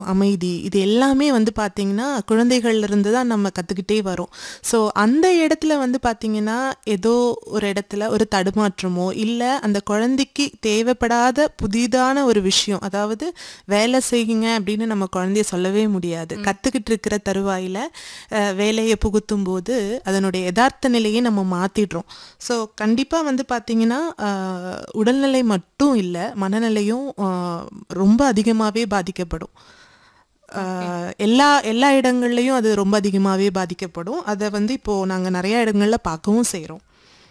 அமைதி இது எல்லாமே வந்து பார்த்தீங்கன்னா குழந்தைகள்ல இருந்து தான் நம்ம கற்றுக்கிட்டே வரோம் ஸோ அந்த இடத்துல வந்து பார்த்தீங்கன்னா ஏதோ ஒரு இடத்துல ஒரு தடுமாற்றமோ இல்லை அந்த குழந்தைக்கு தேவைப்படாத புதிதான ஒரு விஷயம் அதாவது வேலை செய்யுங்க அப்படின்னு நம்ம குழந்தைய சொல்லவே முடியாது கற்றுக்கிட்டு இருக்கிற தருவாயில் வேலையை புகுத்தும் போது அதனுடைய யதார்த்த நிலையை நம்ம மாற்றிடுறோம் ஸோ கண்டிப்பாக வந்து பார்த்தீங்கன்னா அஹ், உடல்நிலை மட்டும் இல்லை மனநிலையும் அஹ், ரொம்ப அதிகமாகவே பாதிக்கப்படும் ஆஹ் எல்லா எல்லா இடங்கள்லையும் அது ரொம்ப அதிகமாகவே பாதிக்கப்படும் அதை வந்து இப்போது நாங்கள் நிறைய இடங்களில் பார்க்கவும் செய்கிறோம்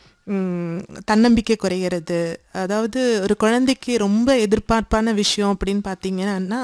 தன்னம்பிக்கை குறையிறது அதாவது ஒரு குழந்தைக்கு ரொம்ப எதிர்பார்ப்பான விஷயம் அப்படின்னு பார்த்தீங்கன்னா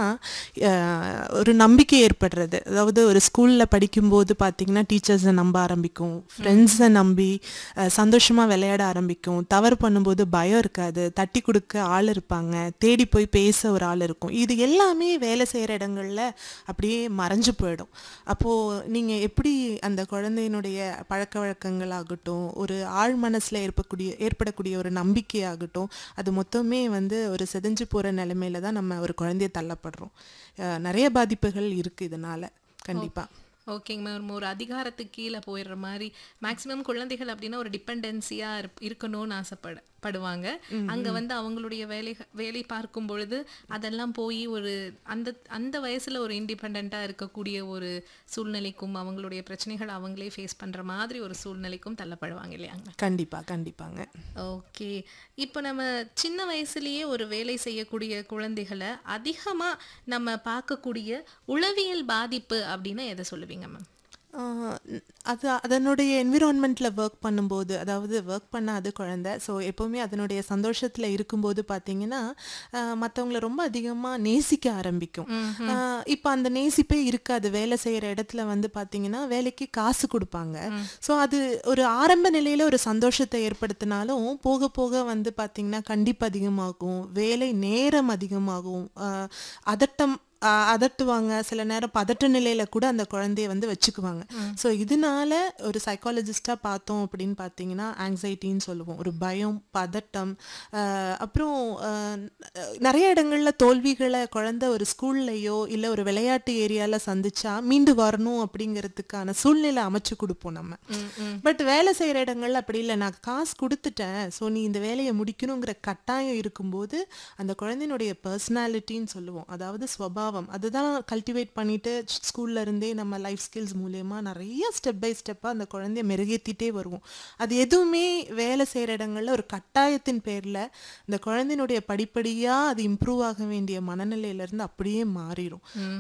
ஆஹ் ஒரு நம்பிக்கை ஏற்படுறது அதாவது ஒரு ஸ்கூலில் படிக்கும்போது பார்த்தீங்கன்னா டீச்சர்ஸை நம்ப ஆரம்பிக்கும் ஃப்ரெண்ட்ஸை நம்பி சந்தோஷமாக விளையாட ஆரம்பிக்கும் தவறு பண்ணும்போது பயம் இருக்காது தட்டி கொடுக்க ஆள் இருப்பாங்க தேடி போய் பேச ஒரு ஆள் இருக்கும் இது எல்லாமே வேலை செய்கிற இடங்கள்ல அப்படியே மறைஞ்சு போயிடும் அப்போது நீங்கள் எப்படி அந்த குழந்தையினுடைய பழக்க வழக்கங்களாகட்டும் ஒரு ஆழ் மனசில் ஏற்படக்கூடிய ஏற்படக்கூடிய ஒரு நம்பிக்கையாகட்டும் அது மொத்தமே வந்து ஒரு செதஞ்சு போகிற நிலைமையில தான் நம்ம ஒரு குழந்தைய தள்ளப்படுறோம் அஹ் நிறைய பாதிப்புகள் இருக்குது இதனால் கண்டிப்பாக ஓகேங்க மேம் ஒரு அதிகாரத்துக்கு கீழே போயிடுற மாதிரி மேக்ஸிமம் குழந்தைகள் அப்படின்னா ஒரு டிபெண்டன்சியா இருக்கணும்னு ஆசைப்பட படுவாங்க அங்க வந்து அவங்களுடைய வேலை வேலை பார்க்கும் பொழுது அதெல்லாம் போய் ஒரு அந்த அந்த வயசுல ஒரு இண்டிபெண்டா இருக்கக்கூடிய ஒரு சூழ்நிலைக்கும் அவங்களுடைய பிரச்சனைகள் அவங்களே ஃபேஸ் பண்ற மாதிரி ஒரு சூழ்நிலைக்கும் தள்ளப்படுவாங்க இல்லையாங்க கண்டிப்பாக கண்டிப்பாங்க ஓகே இப்போ நம்ம சின்ன வயசுலயே ஒரு வேலை செய்யக்கூடிய குழந்தைகளை அதிகமா நம்ம பார்க்கக்கூடிய உளவியல் பாதிப்பு அப்படின்னா எதை சொல்லுவீங்க மேம் ஆஹ் ந- அது அதனுடைய என்விரான்மெண்ட்டில் ஒர்க் பண்ணும்போது அதாவது ஒர்க் பண்ண அது குழந்தை ஸோ எப்போவுமே அதனுடைய சந்தோஷத்தில் இருக்கும்போது பார்த்தீங்கன்னா மற்றவங்கள ரொம்ப அதிகமாக நேசிக்க ஆரம்பிக்கும் இப்போ அந்த நேசிப்பே இருக்காது வேலை செய்கிற இடத்துல வந்து பார்த்தீங்கன்னா வேலைக்கு காசு கொடுப்பாங்க ஸோ அது ஒரு ஆரம்ப நிலையில் ஒரு சந்தோஷத்தை ஏற்படுத்தினாலும் போக போக வந்து பார்த்தீங்கன்னா கண்டிப்பு அதிகமாகும் வேலை நேரம் அதிகமாகும் ஆஹ் அதட்டம் ஆஹ் அதட்டுவாங்க சில நேரம் பதட்ட நிலையில கூட அந்த குழந்தைய வந்து வச்சுக்குவாங்க ஸோ இதனால ஒரு சைக்காலஜிஸ்டாக பார்த்தோம் அப்படின்னு பார்த்தீங்கன்னா ஆங்ஸைட்டின்னு சொல்லுவோம் ஒரு பயம் பதட்டம் ஆஹ் அப்புறம் ஆஹ் நிறைய இடங்கள்ல தோல்விகளை குழந்தை ஒரு ஸ்கூல்லையோ இல்லை ஒரு விளையாட்டு ஏரியால சந்திச்சா மீண்டு வரணும் அப்படிங்கிறதுக்கான சூழ்நிலை அமைச்சு கொடுப்போம் நம்ம பட் வேலை செய்கிற இடங்கள்ல அப்படி இல்லை நான் காசு கொடுத்துட்டேன் ஸோ நீ இந்த வேலையை முடிக்கணுங்கிற கட்டாயம் இருக்கும்போது அந்த குழந்தையினுடைய பர்சனாலிட்டின்னு சொல்லுவோம் அதாவது ஸ்வபாவம் அதுதான் கல்டிவேட் பண்ணிட்டு ஸ்கூல்ல இருந்தே நம்ம லைஃப் ஸ்கில்ஸ் மூலயமா நிறைய ஸ்டெப் பை ஸ்டெப்பாக அந்த குழந்தைய மெருகேற்றிட்டே வருவோம் அது எதுவுமே வேலை செய்கிற இடங்கள்ல ஒரு கட்டாயத்தின் பேரில் இந்த குழந்தையினுடைய படிப்படியாக அது இம்ப்ரூவ் ஆக வேண்டிய மனநிலையிலேருந்து அப்படியே மாறிடும்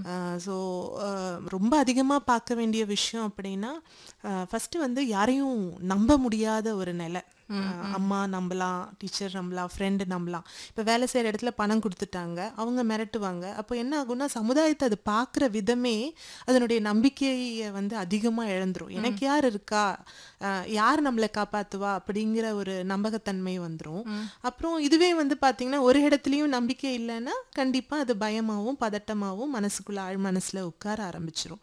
ஸோ ரொம்ப அதிகமாக பார்க்க வேண்டிய விஷயம் அப்படின்னா ஃபஸ்ட்டு வந்து யாரையும் நம்ப முடியாத ஒரு நிலை அஹ் அம்மா நம்பலாம் டீச்சர் நம்பலாம் ஃப்ரெண்டு நம்பலாம் இப்போ வேலை செய்கிற இடத்துல பணம் கொடுத்துட்டாங்க அவங்க மிரட்டுவாங்க அப்போ என்ன ஆகும்னா சமுதாயத்தை அது பார்க்குற விதமே அதனுடைய நம்பிக்கையை வந்து அதிகமாக இழந்துரும் எனக்கு யார் இருக்கா அஹ் யார் நம்மளை காப்பாத்துவா அப்படிங்கிற ஒரு நம்பகத்தன்மை வந்துடும் அப்புறம் இதுவே வந்து பார்த்தீங்கன்னா ஒரு இடத்துலையும் நம்பிக்கை இல்லைன்னா கண்டிப்பாக அது பயமாகவும் பதட்டமாகவும் மனசுக்குள்ள ஆழ் மனசில் உட்கார ஆரம்பிச்சிரும்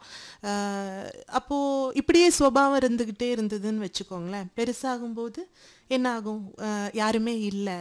அஹ் அப்போ இப்படியே சுபாவம் இருந்துக்கிட்டே இருந்ததுன்னு வச்சுக்கோங்களேன் பெருசாகும்போது என்ன ஆகும் அஹ் யாருமே இல்லை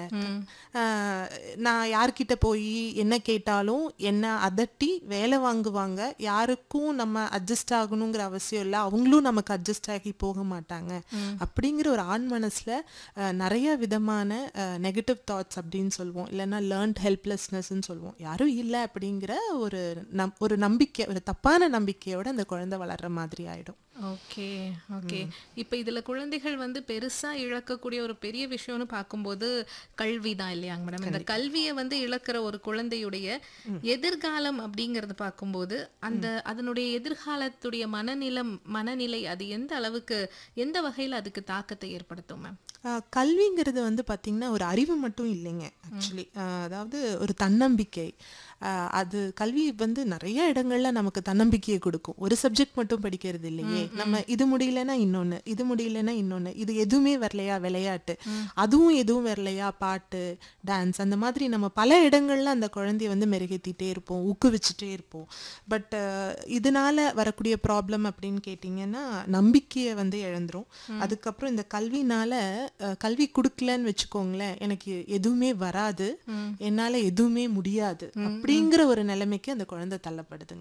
நான் யார்கிட்ட போய் என்ன கேட்டாலும் என்ன அதட்டி வேலை வாங்குவாங்க யாருக்கும் நம்ம அட்ஜஸ்ட் ஆகணுங்கிற அவசியம் இல்லை அவங்களும் நமக்கு அட்ஜஸ்ட் ஆகி போக மாட்டாங்க அப்படிங்கிற ஒரு ஆண் மனசுல அஹ், நிறைய விதமான நெகட்டிவ் தாட்ஸ் அப்படின்னு சொல்லுவோம் இல்லைன்னா லேர்ன்ட் ஹெல்ப்லெஸ்னஸ்ன்னு சொல்லுவோம் யாரும் இல்லை அப்படிங்கிற ஒரு நம் ஒரு நம்பிக்கை ஒரு தப்பான நம்பிக்கையோட அந்த குழந்தை வளர்ற மாதிரி ஆயிடும் ஓகே ஓகே இப்போ இதுல குழந்தைகள் வந்து பெருசா இழக்கக்கூடிய ஒரு பெரிய விஷயம்னு பார்க்கும்போது கல்வி தான் இல்லையாங்க மேடம் இந்த கல்வியை வந்து இழக்கிற ஒரு குழந்தையுடைய எதிர்காலம் அப்படிங்கறது பார்க்கும்போது அந்த அதனுடைய எதிர்காலத்துடைய மனநிலம் மனநிலை அது எந்த அளவுக்கு எந்த வகையில அதுக்கு தாக்கத்தை ஏற்படுத்தும் மேம் ஆஹ் கல்விங்கிறது வந்து பார்த்திங்கன்னா ஒரு அறிவு மட்டும் இல்லைங்க ஆக்சுவலி அதாவது ஒரு தன்னம்பிக்கை ஆஹ் அது கல்வி வந்து நிறைய இடங்கள்ல நமக்கு தன்னம்பிக்கையை கொடுக்கும் ஒரு சப்ஜெக்ட் மட்டும் படிக்கிறது இல்லையே நம்ம இது முடியலன்னா இன்னொன்று இது முடியலன்னா இன்னொன்று இது எதுவுமே வரலையா விளையாட்டு அதுவும் எதுவும் வரலையா பாட்டு டான்ஸ் அந்த மாதிரி நம்ம பல இடங்கள்ல அந்த குழந்தைய வந்து மெருகேற்றிட்டே இருப்போம் ஊக்குவிச்சுட்டே இருப்போம் பட் இதனால வரக்கூடிய ப்ராப்ளம் அப்படின்னு கேட்டிங்கன்னா நம்பிக்கையை வந்து இழந்துரும் அதுக்கப்புறம் இந்த கல்வினால அஹ், கல்வி கொடுக்கலன்னு வச்சுக்கோங்களேன் எனக்கு எதுவுமே வராது என்னால எதுவுமே முடியாது அப்படி அப்படிங்கிற ஒரு நிலைமைக்கு அந்த குழந்தை தள்ளப்படுதுங்க